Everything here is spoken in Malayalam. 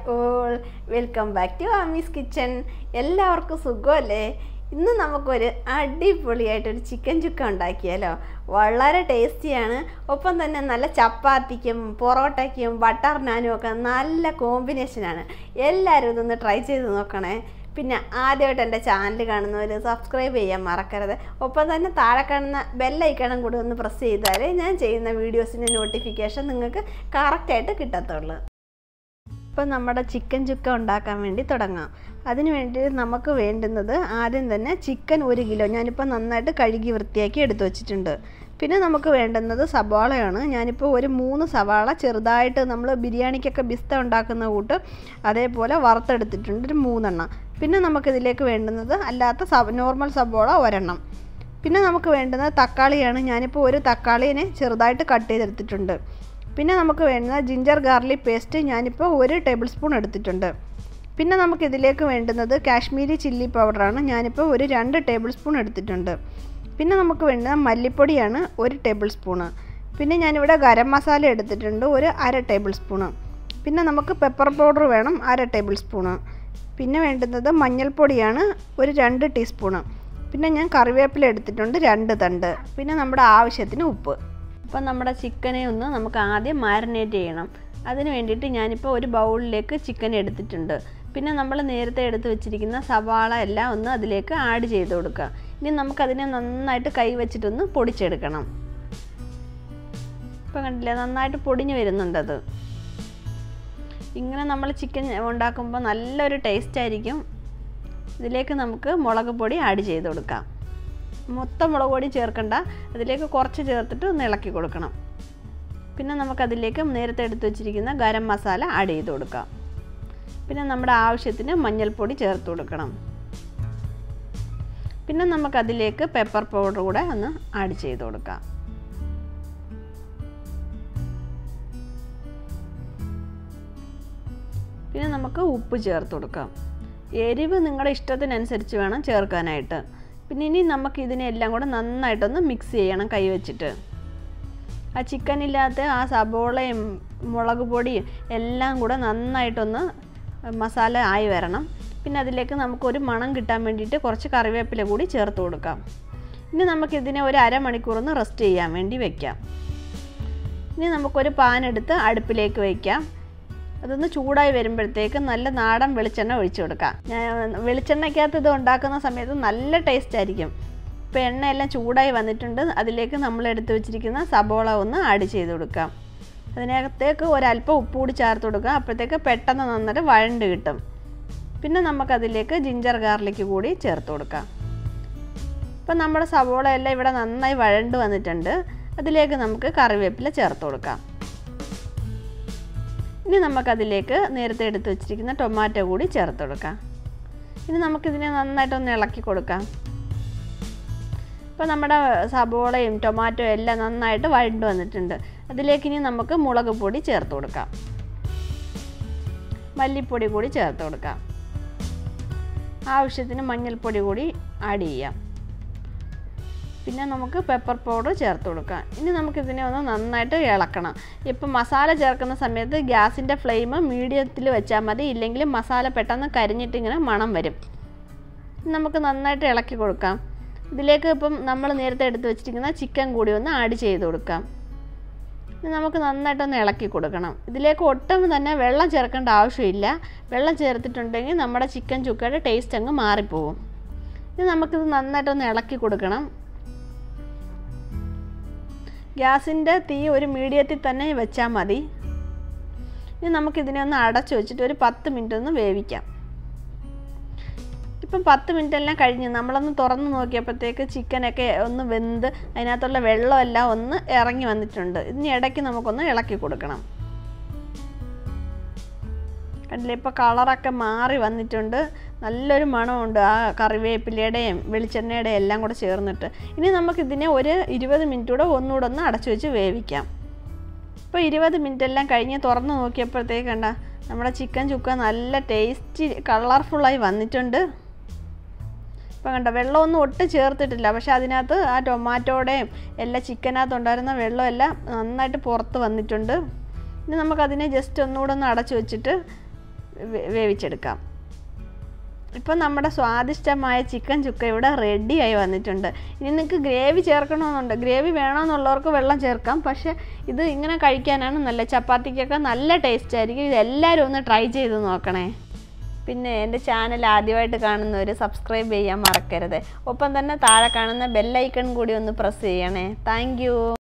all welcome back to Ammi's kitchen എല്ലാവർക്കും സുഖമല്ലേ ഇന്ന് നമുക്കൊരു അടിപൊളിയായിട്ടൊരു ചിക്കൻ ചുക്ക ഉണ്ടാക്കിയാലോ വളരെ ടേസ്റ്റിയാണ് ഒപ്പം തന്നെ നല്ല ചപ്പാത്തിക്കും പൊറോട്ടയ്ക്കും ബട്ടർ നാനും ഒക്കെ നല്ല കോമ്പിനേഷനാണ് എല്ലാവരും ഇതൊന്ന് ട്രൈ ചെയ്ത് നോക്കണേ പിന്നെ ആദ്യമായിട്ട് എൻ്റെ ചാനൽ കാണുന്നവർ സബ്സ്ക്രൈബ് ചെയ്യാൻ മറക്കരുത് ഒപ്പം തന്നെ താഴെ കാണുന്ന ബെല്ലൈക്കണം കൂടി ഒന്ന് പ്രസ് ചെയ്താലേ ഞാൻ ചെയ്യുന്ന വീഡിയോസിൻ്റെ നോട്ടിഫിക്കേഷൻ നിങ്ങൾക്ക് കറക്റ്റായിട്ട് കിട്ടത്തുള്ളൂ ഇപ്പം നമ്മുടെ ചിക്കൻ ചുക്ക ഉണ്ടാക്കാൻ വേണ്ടി തുടങ്ങാം അതിന് വേണ്ടി നമുക്ക് വേണ്ടുന്നത് ആദ്യം തന്നെ ചിക്കൻ ഒരു കിലോ ഞാനിപ്പോൾ നന്നായിട്ട് കഴുകി വൃത്തിയാക്കി എടുത്തു വച്ചിട്ടുണ്ട് പിന്നെ നമുക്ക് വേണ്ടുന്നത് സവാളയാണ് ഞാനിപ്പോൾ ഒരു മൂന്ന് സവാള ചെറുതായിട്ട് നമ്മൾ ബിരിയാണിക്കൊക്കെ ബിസ്ത ഉണ്ടാക്കുന്ന കൂട്ട് അതേപോലെ വറുത്തെടുത്തിട്ടുണ്ട് ഒരു മൂന്നെണ്ണം പിന്നെ നമുക്കിതിലേക്ക് വേണ്ടുന്നത് അല്ലാത്ത സബ നോർമൽ സവാള ഒരെണ്ണം പിന്നെ നമുക്ക് വേണ്ടുന്നത് തക്കാളിയാണ് ഞാനിപ്പോൾ ഒരു തക്കാളിനെ ചെറുതായിട്ട് കട്ട് ചെയ്തെടുത്തിട്ടുണ്ട് പിന്നെ നമുക്ക് വേണ്ടുന്നത് ജിഞ്ചർ ഗാർലിക് പേസ്റ്റ് ഞാനിപ്പോൾ ഒരു ടേബിൾ സ്പൂൺ എടുത്തിട്ടുണ്ട് പിന്നെ നമുക്ക് ഇതിലേക്ക് വേണ്ടുന്നത് കാശ്മീരി ചില്ലി പൗഡറാണ് ഞാനിപ്പോൾ ഒരു രണ്ട് ടേബിൾ സ്പൂൺ എടുത്തിട്ടുണ്ട് പിന്നെ നമുക്ക് വേണ്ടുന്നത് മല്ലിപ്പൊടിയാണ് ഒരു ടേബിൾ സ്പൂണ് പിന്നെ ഞാനിവിടെ ഗരം മസാല എടുത്തിട്ടുണ്ട് ഒരു അര ടേബിൾ സ്പൂണ് പിന്നെ നമുക്ക് പെപ്പർ പൗഡർ വേണം അര ടേബിൾ സ്പൂണ് പിന്നെ വേണ്ടുന്നത് മഞ്ഞൾപ്പൊടിയാണ് ഒരു രണ്ട് ടീസ്പൂണ് പിന്നെ ഞാൻ കറിവേപ്പില എടുത്തിട്ടുണ്ട് രണ്ട് തണ്ട് പിന്നെ നമ്മുടെ ആവശ്യത്തിന് ഉപ്പ് അപ്പം നമ്മുടെ ചിക്കനെ ഒന്ന് നമുക്ക് ആദ്യം മാരിനേറ്റ് ചെയ്യണം അതിന് വേണ്ടിയിട്ട് ഞാനിപ്പോൾ ഒരു ബൗളിലേക്ക് ചിക്കൻ എടുത്തിട്ടുണ്ട് പിന്നെ നമ്മൾ നേരത്തെ എടുത്ത് വെച്ചിരിക്കുന്ന സവാള എല്ലാം ഒന്ന് അതിലേക്ക് ആഡ് ചെയ്ത് കൊടുക്കുക ഇനി നമുക്കതിനെ നന്നായിട്ട് കൈ വെച്ചിട്ടൊന്ന് പൊടിച്ചെടുക്കണം ഇപ്പം കണ്ടില്ലേ നന്നായിട്ട് പൊടിഞ്ഞ് വരുന്നുണ്ടത് ഇങ്ങനെ നമ്മൾ ചിക്കൻ ഉണ്ടാക്കുമ്പോൾ നല്ലൊരു ടേസ്റ്റ് ആയിരിക്കും ഇതിലേക്ക് നമുക്ക് മുളക് പൊടി ആഡ് ചെയ്ത് കൊടുക്കാം മൊത്തം മുളക് പൊടി ചേർക്കണ്ട അതിലേക്ക് കുറച്ച് ചേർത്തിട്ട് ഒന്ന് ഇളക്കി കൊടുക്കണം പിന്നെ നമുക്കതിലേക്ക് നേരത്തെ എടുത്ത് വെച്ചിരിക്കുന്ന ഗരം മസാല ആഡ് ചെയ്ത് കൊടുക്കാം പിന്നെ നമ്മുടെ ആവശ്യത്തിന് മഞ്ഞൾപ്പൊടി ചേർത്ത് കൊടുക്കണം പിന്നെ നമുക്കതിലേക്ക് പെപ്പർ പൗഡർ കൂടെ ഒന്ന് ആഡ് ചെയ്ത് കൊടുക്കാം പിന്നെ നമുക്ക് ഉപ്പ് ചേർത്ത് കൊടുക്കാം എരിവ് നിങ്ങളുടെ ഇഷ്ടത്തിനനുസരിച്ച് വേണം ചേർക്കാനായിട്ട് പിന്നെ ഇനി നമുക്ക് ഇതിനെല്ലാം കൂടെ നന്നായിട്ടൊന്ന് മിക്സ് ചെയ്യണം കൈ വെച്ചിട്ട് ആ ചിക്കനില്ലാത്ത ആ സബോളയും മുളക് പൊടിയും എല്ലാം കൂടെ നന്നായിട്ടൊന്ന് മസാല ആയി വരണം പിന്നെ അതിലേക്ക് നമുക്കൊരു മണം കിട്ടാൻ വേണ്ടിയിട്ട് കുറച്ച് കറിവേപ്പില കൂടി ചേർത്ത് കൊടുക്കാം ഇനി നമുക്കിതിനെ ഒരു അരമണിക്കൂറൊന്ന് റെസ്റ്റ് ചെയ്യാൻ വേണ്ടി വെക്കാം ഇനി നമുക്കൊരു പാൻ എടുത്ത് അടുപ്പിലേക്ക് വയ്ക്കാം അതൊന്ന് ചൂടായി വരുമ്പോഴത്തേക്ക് നല്ല നാടൻ വെളിച്ചെണ്ണ ഒഴിച്ചു കൊടുക്കാം ഞാൻ വെളിച്ചെണ്ണയ്ക്കകത്ത് ഇത് ഉണ്ടാക്കുന്ന സമയത്ത് നല്ല ടേസ്റ്റ് ആയിരിക്കും ഇപ്പോൾ എണ്ണയെല്ലാം ചൂടായി വന്നിട്ടുണ്ട് അതിലേക്ക് നമ്മൾ എടുത്ത് വെച്ചിരിക്കുന്ന സബോള ഒന്ന് ആഡ് ചെയ്ത് കൊടുക്കാം അതിനകത്തേക്ക് ഒരല്പം ഉപ്പ് കൂടി ചേർത്ത് കൊടുക്കുക അപ്പോഴത്തേക്ക് പെട്ടെന്ന് നന്നായിട്ട് വഴണ്ട് കിട്ടും പിന്നെ നമുക്കതിലേക്ക് ജിഞ്ചർ ഗാർലിക്ക് കൂടി ചേർത്ത് കൊടുക്കാം ഇപ്പം നമ്മുടെ സവോള എല്ലാം ഇവിടെ നന്നായി വഴണ്ട് വന്നിട്ടുണ്ട് അതിലേക്ക് നമുക്ക് കറിവേപ്പില ചേർത്ത് കൊടുക്കാം ഇനി നമുക്കതിലേക്ക് നേരത്തെ എടുത്ത് വെച്ചിരിക്കുന്ന ടൊമാറ്റോ കൂടി ചേർത്ത് കൊടുക്കാം ഇനി നമുക്കിതിനെ നന്നായിട്ടൊന്ന് ഇളക്കി കൊടുക്കാം ഇപ്പോൾ നമ്മുടെ സബോളയും ടൊമാറ്റോ എല്ലാം നന്നായിട്ട് വഴണ്ട് വന്നിട്ടുണ്ട് അതിലേക്ക് ഇനി നമുക്ക് മുളക് പൊടി ചേർത്ത് കൊടുക്കാം മല്ലിപ്പൊടി കൂടി ചേർത്ത് കൊടുക്കാം ആവശ്യത്തിന് മഞ്ഞൾപ്പൊടി കൂടി ആഡ് ചെയ്യാം പിന്നെ നമുക്ക് പെപ്പർ പൗഡർ ചേർത്ത് കൊടുക്കാം ഇനി നമുക്കിതിനെ ഒന്ന് നന്നായിട്ട് ഇളക്കണം ഇപ്പം മസാല ചേർക്കുന്ന സമയത്ത് ഗ്യാസിൻ്റെ ഫ്ലെയിം മീഡിയത്തിൽ വെച്ചാൽ മതി ഇല്ലെങ്കിൽ മസാല പെട്ടെന്ന് കരിഞ്ഞിട്ട് ഇങ്ങനെ മണം വരും നമുക്ക് നന്നായിട്ട് ഇളക്കി കൊടുക്കാം ഇതിലേക്ക് ഇപ്പം നമ്മൾ നേരത്തെ എടുത്ത് വെച്ചിരിക്കുന്ന ചിക്കൻ കൂടി ഒന്ന് ആഡ് ചെയ്ത് കൊടുക്കാം നമുക്ക് നന്നായിട്ടൊന്ന് ഇളക്കി കൊടുക്കണം ഇതിലേക്ക് ഒട്ടും തന്നെ വെള്ളം ചേർക്കേണ്ട ആവശ്യമില്ല വെള്ളം ചേർത്തിട്ടുണ്ടെങ്കിൽ നമ്മുടെ ചിക്കൻ ചുക്കയുടെ ടേസ്റ്റ് അങ്ങ് മാറിപ്പോവും ഇനി നമുക്കിത് നന്നായിട്ടൊന്ന് ഇളക്കി കൊടുക്കണം ഗ്യാസിൻ്റെ തീ ഒരു മീഡിയത്തിൽ തന്നെ വെച്ചാൽ മതി ഇനി നമുക്കിതിനെ ഒന്ന് അടച്ചു വെച്ചിട്ട് ഒരു പത്ത് മിനിറ്റ് ഒന്ന് വേവിക്കാം ഇപ്പം പത്ത് മിനിറ്റ് എല്ലാം കഴിഞ്ഞ് നമ്മളൊന്ന് തുറന്ന് നോക്കിയപ്പോഴത്തേക്ക് ചിക്കനൊക്കെ ഒന്ന് വെന്ത് അതിനകത്തുള്ള വെള്ളമെല്ലാം ഒന്ന് ഇറങ്ങി വന്നിട്ടുണ്ട് ഇതിന് ഇടയ്ക്ക് നമുക്കൊന്ന് ഇളക്കി കൊടുക്കണം കണ്ടില്ലേ ഇപ്പോൾ കളറൊക്കെ മാറി വന്നിട്ടുണ്ട് നല്ലൊരു മണമുണ്ട് ആ കറിവേപ്പിലയുടെയും വെളിച്ചെണ്ണയുടെയും എല്ലാം കൂടെ ചേർന്നിട്ട് ഇനി നമുക്കിതിനെ ഒരു ഇരുപത് മിനിറ്റ് കൂടെ ഒന്നുകൂടെ ഒന്ന് അടച്ചു വെച്ച് വേവിക്കാം ഇപ്പോൾ ഇരുപത് മിനിറ്റ് എല്ലാം കഴിഞ്ഞ് തുറന്ന് നോക്കിയപ്പോഴത്തേക്ക് കണ്ട നമ്മുടെ ചിക്കൻ ചുക്ക നല്ല ടേസ്റ്റി കളർഫുള്ളായി വന്നിട്ടുണ്ട് ഇപ്പം കണ്ട വെള്ളമൊന്നും ഒട്ടും ചേർത്തിട്ടില്ല പക്ഷെ അതിനകത്ത് ആ ടൊമാറ്റോയുടെയും എല്ലാ ചിക്കനകത്ത് ഉണ്ടായിരുന്ന വെള്ളമെല്ലാം നന്നായിട്ട് പുറത്ത് വന്നിട്ടുണ്ട് ഇനി നമുക്കതിനെ ജസ്റ്റ് ഒന്നുകൂടെ ഒന്ന് അടച്ചു വെച്ചിട്ട് വേ- വേവിച്ചെടുക്കാം ഇപ്പം നമ്മുടെ സ്വാദിഷ്ടമായ ചിക്കൻ ചുക്ക ഇവിടെ റെഡിയായി വന്നിട്ടുണ്ട് ഇനി നിങ്ങൾക്ക് ഗ്രേവി ചേർക്കണമെന്നുണ്ട് ഗ്രേവി വേണമെന്നുള്ളവർക്ക് വെള്ളം ചേർക്കാം പക്ഷേ ഇത് ഇങ്ങനെ കഴിക്കാനാണ് നല്ല ചപ്പാത്തിക്കൊക്കെ നല്ല ടേസ്റ്റ് ആയിരിക്കും ഇതെല്ലാവരും ഒന്ന് ട്രൈ ചെയ്ത് നോക്കണേ പിന്നെ എൻ്റെ ചാനൽ ആദ്യമായിട്ട് കാണുന്നവർ സബ്സ്ക്രൈബ് ചെയ്യാൻ മറക്കരുത് ഒപ്പം തന്നെ താഴെ കാണുന്ന ബെല്ലൈക്കൺ കൂടി ഒന്ന് പ്രസ് ചെയ്യണേ താങ്ക്